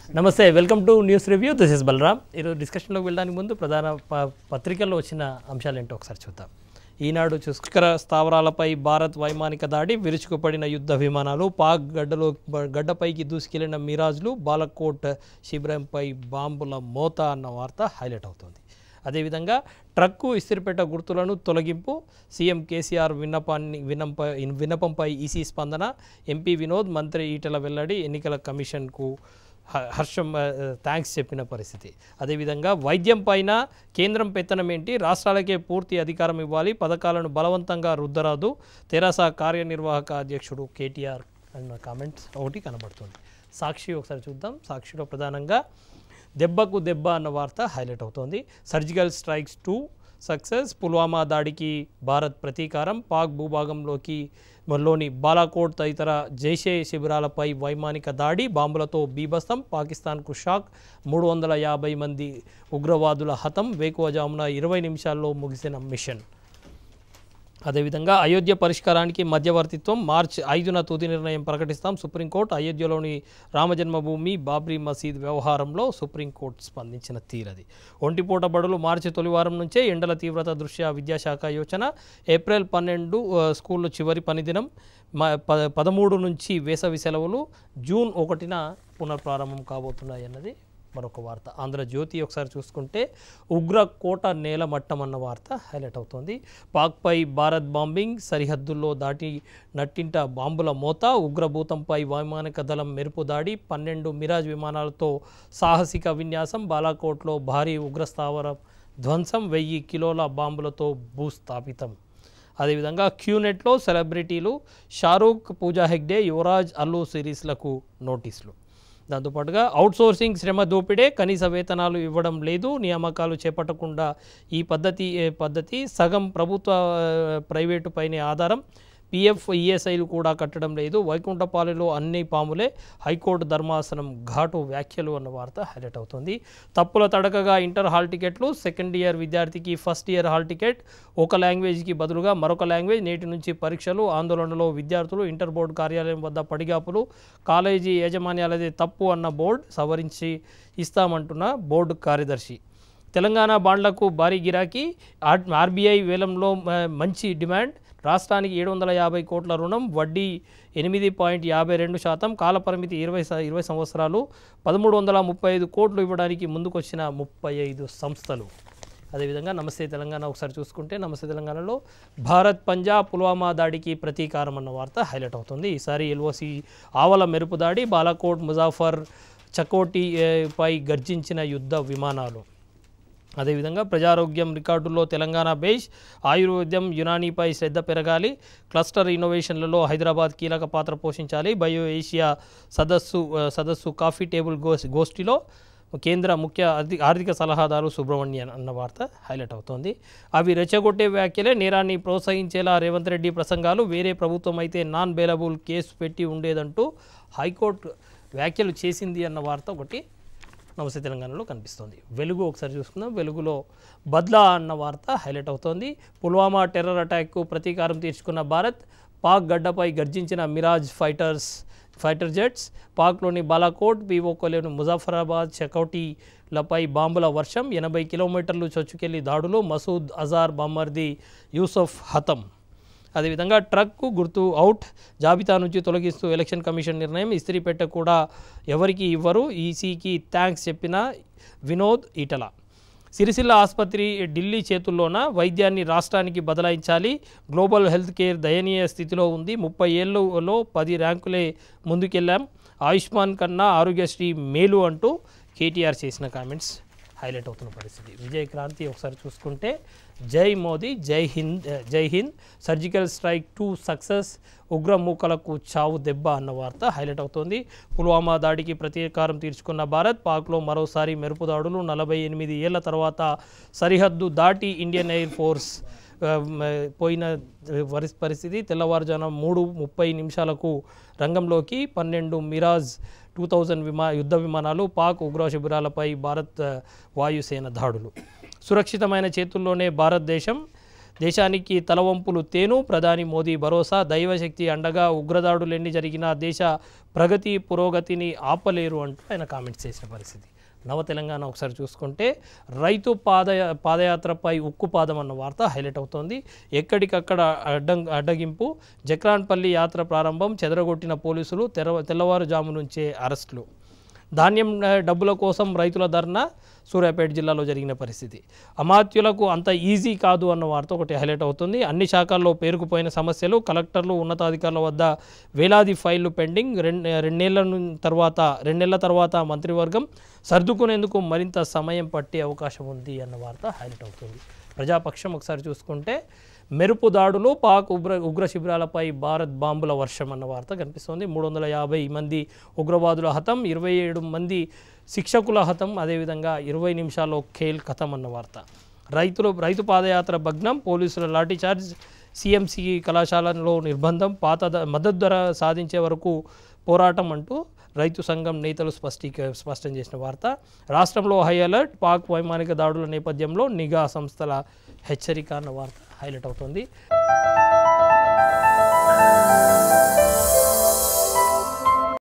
నమస్తే welcome to news review this is Balaram ఈరోజు డిస్కషన్లోకి వెళ్ళడానికి ముందు ప్రధాన ప- పత్రికల్లో వచ్చిన అంశాలు ఏంటో ఒకసారి చూద్దాం ఈనాడు చూస్కర స్థావరాలపై భారత్ వైమానిక దాడి విరుచుకుపడిన యుద్ధ విమానాలు పాక్ గడ్డలో బ- గడ్డపైకి దూసుకెళ్లిన మిరాజ్లు బాలకోట్ శిబిరంపై బాంబుల మోత అన్న వార్త హైలైట్ అవుతుంది అదేవిధంగా ట్రక్కు ఇస్తిరిపేట గుర్తులను తొలగింపు సీఎం కేసీఆర్ విన్నపాన్ని వినంప విన్నపంపై ఈసీ స్పందన ఎంపీ వినోద్ మంత్రి ఈటల వెల్లడి ఎన్నికల కమిషన్కు హ- హర్షం థ్యాంక్స్ చెప్పిన పరిస్థితి అదేవిధంగా వైద్యం పైన కేంద్రం పెత్తనం ఏంటి రాష్ట్రాలకే పూర్తి అధికారం ఇవ్వాలి పథకాలను బలవంతంగా రుద్దరాదు తెరాస కార్యనిర్వాహక అధ్యక్షుడు కేటీఆర్ అన్న కామెంట్స్ ఒకటి కనబడుతుంది సాక్షి ఒకసారి చూద్దాం సాక్షిలో ప్రధానంగా దెబ్బకు దెబ్బ అన్న వార్త హైలైట్ అవుతోంది surgical strikes two success Pulwama దాడికి భారత్ ప్రతీకారం పాక్ భూభాగంలోకి లోని బాలాకోట్ తదితర జైషే శిబిరాలపై వైమానిక దాడి బాంబులతో బీభత్సం పాకిస్తాన్కు షాక్ మూడు వందల యాభై మంది ఉగ్రవాదుల హతం వేకువజామున ఇరవై నిమిషాల్లో ముగిసిన మిషన్ అదేవిధంగా అయోధ్య పరిష్కారానికి మధ్యవర్తిత్వం మార్చ్ ఐదున తుది నిర్ణయం ప్రకటిస్తాం సుప్రీంకోర్టు అయోధ్యలోని రామజన్మభూమి బాబ్రీ మసీద్ వ్యవహారంలో సుప్రీంకోర్టు స్పందించిన తీరది ఒంటిపూట బడులు మార్చి తొలివారం నుంచే ఎండల తీవ్రత దృష్ట్యా విద్యాశాఖ యోచన ఏప్రిల్ పన్నెండు ఆ, స్కూళ్ళు చివరి పనిదినం మ- ప పదమూడు నుంచి వేసవి సెలవులు జూన్ ఒకటిన పునఃప్రారంభం కాబోతున్నాయి అన్నది మరొక వార్త ఆంధ్రజ్యోతి ఒకసారి చూసుకుంటే ఉగ్ర కోట నేల మట్టం అన్న వార్త హైలైట్ అవుతోంది పాక్పై భారత్ బాంబింగ్ సరిహద్దుల్లో దాటి నట్టింట బాంబుల మోత ఉగ్రభూతంపై వైమానిక దళం మెరుపు దాడి పన్నెండు మిరాజ్ విమానాలతో సాహసిక విన్యాసం బాలాకోట్లో భారీ ఉగ్రస్థావరం ధ్వంసం వెయ్యి కిలోల బాంబులతో భూస్థాపితం అదేవిధంగా క్యూనెట్లో సెలబ్రిటీలు షారూక్ పూజా హెగ్డే యువరాజ్ అల్లు సిరీస్లకు నోటీసులు దాంతోపాటుగా అవుట్సోర్సింగ్ శ్రమ దోపిడే కనీస వేతనాలు ఇవ్వడం లేదు నియామకాలు చేపట్టకుండా ఈ పద్ధతి ఏ పద్ధతి సగం ప్రభుత్వ ఆ, ప్రైవేటు పైనే ఆధారం పిఎఫ్ ఈఎస్ఐలు కూడా కట్టడం లేదు వైకుంఠపాలెలో అన్ని పాములే హైకోర్టు ధర్మాసనం ఘాటు వ్యాఖ్యలు అన్న వార్త హైలైట్ అవుతుంది తప్పుల తడకగా ఇంటర్ హాల్ టికెట్లు సెకండ్ ఇయర్ విద్యార్థికి ఫస్ట్ ఇయర్ హాల్ టికెట్ ఒక లాంగ్వేజ్కి బదులుగా మరొక లాంగ్వేజ్ నేటి నుంచి పరీక్షలు ఆందోళనలో విద్యార్థులు ఇంటర్ బోర్డు కార్యాలయం వద్ద పడిగాపులు కాలేజీ యాజమాన్యాలదే తప్పు అన్న బోర్డు సవరించి ఇస్తామంటున్న బోర్డు కార్యదర్శి తెలంగాణ బాండ్లకు భారీ గిరాకీ ఆర్ ఆర్బీఐ వేలంలో మ- మంచి డిమాండ్ రాష్ట్రానికి ఏడు వందల యాభై కోట్ల రుణం వడ్డీ ఎనిమిది పాయింట్ యాభై రెండు శాతం కాలపరిమితి ఇరవై స- ఇరవై సంవత్సరాలు పదమూడు వందల ముప్పై ఐదు కోట్లు ఇవ్వడానికి ముందుకొచ్చిన ముప్పై ఐదు సంస్థలు అదేవిధంగా నమస్తే తెలంగాణ ఒకసారి చూసుకుంటే నమస్తే తెలంగాణలో భారత్ పంజాబ్ పుల్వామా దాడికి ప్రతీకారం అన్న వార్త హైలైట్ అవుతుంది ఈసారి ఎల్ఓసి ఆవల మెరుపు దాడి బాలాకోట్ ముజాఫర్ చకోటి ఏ, పై గర్జించిన యుద్ధ విమానాలు అదేవిధంగా ప్రజారోగ్యం రికార్డుల్లో తెలంగాణ బేస్ ఆయుర్వేద్యం యునానీపై శ్రద్ధ పెరగాలి క్లస్టర్ ఇన్నోవేషన్లలో హైదరాబాద్ కీలక పాత్ర పోషించాలి బయో ఏషియా సదస్సు ఆ, సదస్సు కాఫీ టేబుల్ గోస్ గోష్ఠిలో కేంద్ర ముఖ్య ఆర్థి- ఆర్థిక సలహాదారు సుబ్రహ్మణ్యన్ అన్న వార్త హైలైట్ అవుతోంది అవి రెచ్చగొట్టే వ్యాఖ్యలే నేరాన్ని ప్రోత్సహించేలా రేవంత్ రెడ్డి ప్రసంగాలు వేరే ప్రభుత్వం అయితే నాన్ బెయిలబుల్ కేసు పెట్టి ఉండేదంటూ హైకోర్టు వ్యాఖ్యలు చేసింది అన్న వార్త ఒకటి నమస్తే తెలంగాణలో కనిపిస్తోంది వెలుగు ఒకసారి చూసుకుందాం వెలుగులో బద్లా అన్న వార్త హైలైట్ అవుతోంది పుల్వామా టెర్రర్ అటాక్కు ప్రతీకారం తీర్చుకున్న భారత్ పాక్ గడ్డపై గర్జించిన మిరాజ్ ఫైటర్స్ ఫైటర్ జెట్స్ పాక్లోని బాలాకోట్ పీఓకోలోని ముజాఫరాబాద్ చకౌటీలపై బాంబుల వర్షం ఎనభై కిలోమీటర్లు చొచ్చుకెళ్లి దాడులు మసూద్ అజార్ బామ్మర్ది యూసఫ్ హతం అదేవిధంగా ట్రక్కు గుర్తు అవుట్ జాబితా నుంచి తొలగిస్తూ ఎలక్షన్ కమిషన్ నిర్ణయం ఇస్త్రీపెట్ట కూడా ఎవరికి ఇవ్వరు ఈసీకి థ్యాంక్స్ చెప్పిన వినోద్ ఈటల సిరిసిల్ల ఆసుపత్రి ఢిల్లీ చేతుల్లోన వైద్యాన్ని రాష్ట్రానికి బదలాయించాలి గ్లోబల్ హెల్త్ కేర్ దయనీయ స్థితిలో ఉంది ముప్పై ఏళ్ళలో పది ర్యాంకులే ముందుకెళ్ళాం ఆయుష్మాన్ కన్నా ఆరోగ్యశ్రీ మేలు అంటూ కేటీఆర్ చేసిన కామెంట్స్ హైలైట్ అవుతున్న పరిస్థితి విజయ్ క్రాంతి ఒకసారి చూసుకుంటే జై మోదీ జై హింద్ జై హింద్ సర్జికల్ స్ట్రైక్ టూ సక్సెస్ ఉగ్ర మూకలకు చావు దెబ్బ అన్న వార్త హైలైట్ అవుతోంది పుల్వామా దాడికి ప్రతీకారం తీర్చుకున్న భారత్ పాక్లో మరోసారి మెరుపు దాడులు నలభై ఎనిమిది ఏళ్ల తర్వాత సరిహద్దు దాటి ఇండియన్ ఎయిర్ ఫోర్స్ ఆ, మ, పోయిన వరి- పరిస్థితి తెల్లవారుజామున మూడు ముప్పై నిమిషాలకు రంగంలోకి పన్నెండు మిరాజ్ టూ థౌజండ్ విమా యుద్ధ విమానాలు పాక్ ఉగ్ర శిబిరాలపై భారత్ ఆ, వాయుసేన దాడులు సురక్షితమైన చేతుల్లోనే భారతదేశం దేశానికి తలవంపులు తేను ప్రధాని మోదీ భరోసా దైవశక్తి అండగా ఉగ్రదాడులెన్ని జరిగినా దేశ ప్రగతి పురోగతిని ఆపలేరు అంటూ ఆయన కామెంట్స్ చేసిన పరిస్థితి నవ తెలంగాణ ఒకసారి చూసుకుంటే రైతు పాద పాదయాత్రపై ఉక్కు పాదం అన్న వార్త హైలైట్ అవుతోంది ఎక్కడికక్కడ అడ్డం అడ్డగింపు జక్రాన్పల్లి యాత్ర ప్రారంభం చెదరగొట్టిన పోలీసులు తెర తెల్లవారుజాము నుంచే అరెస్టులు ధాన్యం ఆ, డబ్బుల కోసం రైతుల ధర్నా సూర్యాపేట జిల్లాలో జరిగిన పరిస్థితి అమాత్యులకు అంత ఈజీ కాదు అన్న వార్త ఒకటి హైలైట్ అవుతుంది అన్ని శాఖల్లో పేరుకుపోయిన సమస్యలు కలెక్టర్లు ఉన్నతాధికారుల వద్ద వేలాది ఫైళ్లు పెండింగ్ రెండు రెండేళ్ల ను- తర్వాత రెండేళ్ల తర్వాత మంత్రివర్గం సర్దుకునేందుకు మరింత సమయం పట్టే అవకాశం ఉంది అన్న వార్త హైలైట్ అవుతుంది ప్రజాపక్షం ఒకసారి చూసుకుంటే మెరుపు దాడులు పాక్ ఉగ్ర ఉగ్ర శిబిరాలపై భారత్ బాంబుల వర్షం అన్న వార్త కనిపిస్తోంది మూడు వందల యాభై మంది ఉగ్రవాదుల హతం ఇరవై ఏడు మంది శిక్షకుల హతం అదేవిధంగా ఇరవై నిమిషాల్లో ఖేల్ కథం అన్న వార్త రైతులు రైతు పాదయాత్ర భగ్నం పోలీసుల లాఠీచార్జ్ సిఎంసి కళాశాలలో నిర్బంధం పాత ద- మద్దతు ధర సాధించే వరకు పోరాటం అంటూ రైతు సంఘం నేతలు స్పష్టీక స్పష్టం చేసిన వార్త రాష్ట్రంలో హై అలర్ట్ పాక్ వైమానిక దాడుల నేపథ్యంలో నిఘా సంస్థల హెచ్చరిక అన్న వార్త హైలైట్ అవుతుంది